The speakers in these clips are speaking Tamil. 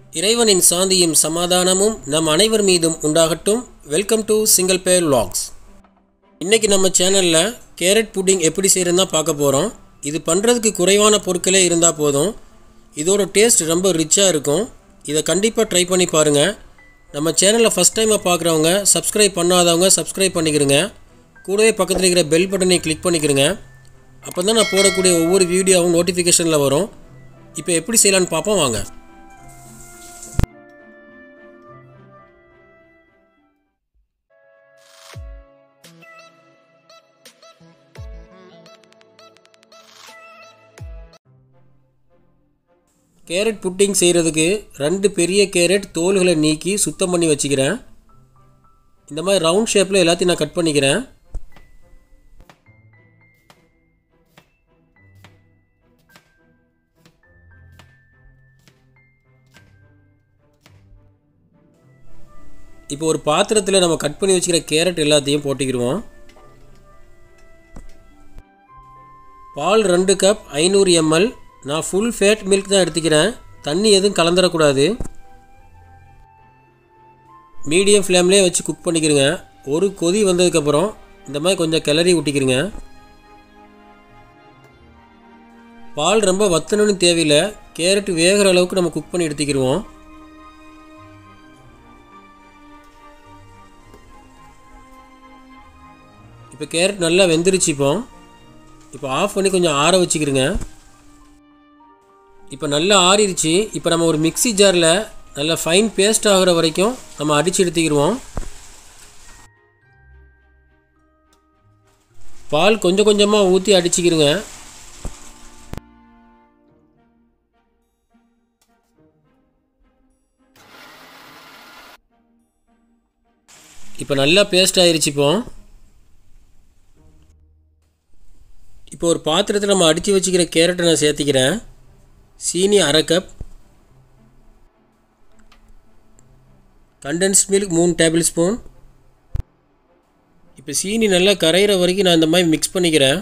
இறைவனின் சாந்தியும் சமாதானமும் நம் அனைவர் மீதும் உண்டாகட்டும் வெல்கம் டு சிங்கிள் பேர் லாக்ஸ் இன்றைக்கி நம்ம சேனலில் கேரட் புட்டிங் எப்படி செய்கிறதுன்னு தான் பார்க்க போகிறோம் இது பண்ணுறதுக்கு குறைவான பொருட்களே இருந்தால் போதும் இதோட டேஸ்ட் ரொம்ப ரிச்சாக இருக்கும் இதை கண்டிப்பாக ட்ரை பண்ணி பாருங்கள் நம்ம சேனலில் ஃபஸ்ட் டைமாக பார்க்குறவங்க சப்ஸ்கிரைப் பண்ணாதவங்க சப்ஸ்கிரைப் பண்ணிக்கிறங்க கூடவே பக்கத்தில் இருக்கிற பெல் பட்டனை கிளிக் பண்ணிக்கிறங்க அப்போ தான் நான் போடக்கூடிய ஒவ்வொரு வீடியோவும் நோட்டிஃபிகேஷனில் வரும் இப்போ எப்படி செய்யலான்னு பார்ப்போம் வாங்க கேரட் புட்டிங் செய்கிறதுக்கு ரெண்டு பெரிய கேரட் தோல்களை நீக்கி சுத்தம் பண்ணி வச்சுக்கிறேன் இந்த மாதிரி ரவுண்ட் ஷேப்பில் எல்லாத்தையும் நான் கட் பண்ணிக்கிறேன் இப்போ ஒரு பாத்திரத்தில் நம்ம கட் பண்ணி வச்சுக்கிற கேரட் எல்லாத்தையும் போட்டுக்கிடுவோம் பால் ரெண்டு கப் ஐநூறு எம்எல் நான் ஃபுல் ஃபேட் மில்க் தான் எடுத்துக்கிறேன் தண்ணி எதுவும் கலந்துடக்கூடாது மீடியம் ஃப்ளேம்லேயே வச்சு குக் பண்ணிக்கிறங்க ஒரு கொதி வந்ததுக்கப்புறம் இந்த மாதிரி கொஞ்சம் கிளறி ஊட்டிக்கிறங்க பால் ரொம்ப வத்தணும்னு தேவையில்லை கேரட் வேகிற அளவுக்கு நம்ம குக் பண்ணி எடுத்துக்கிடுவோம் இப்போ கேரட் நல்லா வெந்துருச்சு இப்போ இப்போ ஆஃப் பண்ணி கொஞ்சம் ஆற வச்சுக்கிறங்க இப்போ நல்லா ஆறிடுச்சு இப்போ நம்ம ஒரு மிக்ஸி ஜாரில் நல்லா ஃபைன் பேஸ்ட் ஆகிற வரைக்கும் நம்ம அடித்து எடுத்துக்கிடுவோம் பால் கொஞ்சம் கொஞ்சமாக ஊற்றி அடிச்சுக்கிருங்க இப்போ நல்லா பேஸ்ட் ஆயிருச்சு இப்போ இப்போ ஒரு பாத்திரத்தில் நம்ம அடித்து வச்சுக்கிற கேரட்டை நான் சேர்த்திக்கிறேன் சீனி அரை கப் கண்டென்ஸ்ட் மில்க் மூணு டேபிள் ஸ்பூன் இப்போ சீனி நல்லா கரையிற வரைக்கும் நான் இந்த மாதிரி மிக்ஸ் பண்ணிக்கிறேன்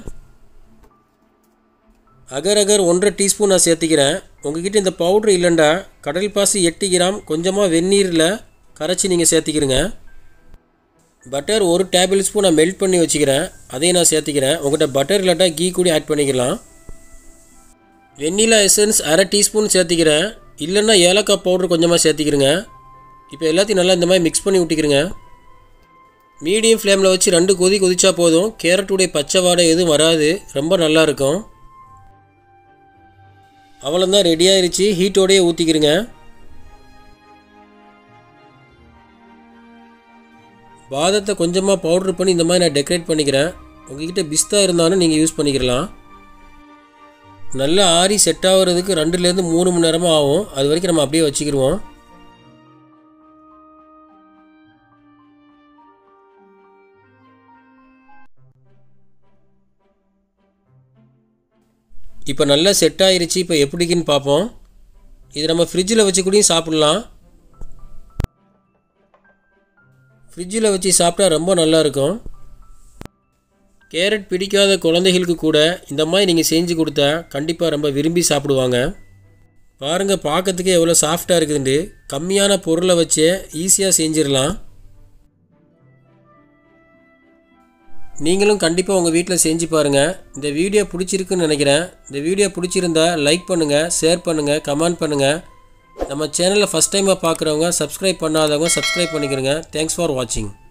அகர் அகர் ஒன்றரை டீஸ்பூன் நான் சேர்த்திக்கிறேன் உங்ககிட்ட இந்த பவுட்ரு இல்லைண்டா கடல் பாசி எட்டு கிராம் கொஞ்சமாக வெந்நீரில் கரைச்சி நீங்கள் சேர்த்திக்கிறங்க பட்டர் ஒரு டேபிள் ஸ்பூன் நான் மெல்ட் பண்ணி வச்சுக்கிறேன் அதையும் நான் சேர்த்திக்கிறேன் உங்கள்கிட்ட பட்டர் இல்லாட்டா கீ கூட ஆட் பண்ணிக்கலாம் வெண்ணிலா எசன்ஸ் அரை டீஸ்பூன் சேர்த்திக்கிறேன் இல்லைன்னா ஏலக்காய் பவுட்ரு கொஞ்சமாக சேர்த்திக்கிறங்க இப்போ எல்லாத்தையும் நல்லா இந்த மாதிரி மிக்ஸ் பண்ணி விட்டுக்கிறங்க மீடியம் ஃப்ளேமில் வச்சு ரெண்டு கொதி கொதிச்சா போதும் கேரட்டுடைய பச்சை வாடை எதுவும் வராது ரொம்ப நல்லா இருக்கும் அவ்வளோதான் ரெடி ஆயிருச்சு ஹீட்டோடையே ஊற்றிக்கிறங்க பாதத்தை கொஞ்சமாக பவுட்ரு பண்ணி இந்த மாதிரி நான் டெக்கரேட் பண்ணிக்கிறேன் உங்ககிட்ட பிஸ்தா இருந்தாலும் நீங்கள் யூஸ் பண்ணிக்கிறலாம் நல்லா ஆறி செட் ஆகிறதுக்கு ரெண்டுலேருந்து மூணு மணி நேரமாக ஆகும் அது வரைக்கும் நம்ம அப்படியே வச்சுக்கிடுவோம் இப்போ நல்லா செட் ஆயிருச்சு இப்போ எப்படிக்குன்னு பார்ப்போம் இது நம்ம ஃப்ரிட்ஜில் வச்சு கூடயும் சாப்பிட்லாம் ஃப்ரிட்ஜில் வச்சு சாப்பிட்டா ரொம்ப நல்லாயிருக்கும் கேரட் பிடிக்காத குழந்தைகளுக்கு கூட இந்த மாதிரி நீங்கள் செஞ்சு கொடுத்தா கண்டிப்பாக ரொம்ப விரும்பி சாப்பிடுவாங்க பாருங்கள் பார்க்கறதுக்கே எவ்வளோ சாஃப்டாக இருக்குதுண்டு கம்மியான பொருளை வச்சே ஈஸியாக செஞ்சிடலாம் நீங்களும் கண்டிப்பாக உங்கள் வீட்டில் செஞ்சு பாருங்கள் இந்த வீடியோ பிடிச்சிருக்குன்னு நினைக்கிறேன் இந்த வீடியோ பிடிச்சிருந்தா லைக் பண்ணுங்கள் ஷேர் பண்ணுங்கள் கமெண்ட் பண்ணுங்கள் நம்ம சேனலில் ஃபஸ்ட் டைமாக பார்க்குறவங்க சப்ஸ்கிரைப் பண்ணாதவங்க சப்ஸ்கிரைப் பண்ணிக்கிறங்க தேங்க்ஸ் ஃபார் வாட்சிங்